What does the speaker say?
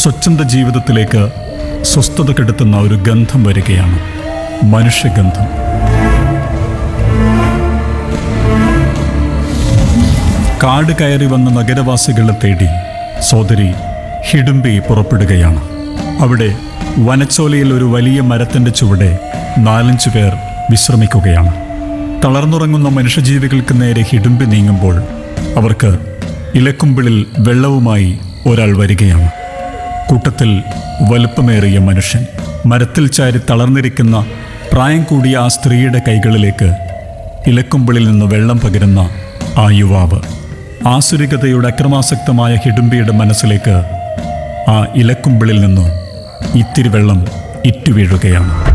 സ്വച്ഛന്ത ജീവിതത്തിലേക്ക് സ്വസ്ഥത കെടുത്തുന്ന ഒരു ഗന്ധം വരികയാണ് മനുഷ്യഗന്ധം കാട് കയറി വന്ന നഗരവാസികളെ തേടി സോദരി ഹിഡുംബി പുറപ്പെടുകയാണ് അവിടെ വനച്ചോലയിൽ ഒരു വലിയ മരത്തിൻ്റെ ചുവടെ നാലഞ്ചു പേർ വിശ്രമിക്കുകയാണ് തളർന്നുറങ്ങുന്ന മനുഷ്യജീവികൾക്ക് നേരെ ഹിഡുംബി നീങ്ങുമ്പോൾ അവർക്ക് ഇലക്കുമ്പിളിൽ വെള്ളവുമായി ഒരാൾ വരികയാണ് കൂട്ടത്തിൽ വലുപ്പമേറിയ മനുഷ്യൻ മരത്തിൽ ചാരി തളർന്നിരിക്കുന്ന പ്രായം കൂടിയ ആ സ്ത്രീയുടെ കൈകളിലേക്ക് ഇലക്കുമ്പിളിൽ നിന്ന് വെള്ളം പകരുന്ന ആ യുവാവ് ആസുരികതയുടെ അക്രമാസക്തമായ ഹിഡുംബിയുടെ മനസ്സിലേക്ക് ആ ഇലക്കുമ്പിളിൽ നിന്ന് ഇത്തിരി വെള്ളം ഇറ്റുവീഴുകയാണ്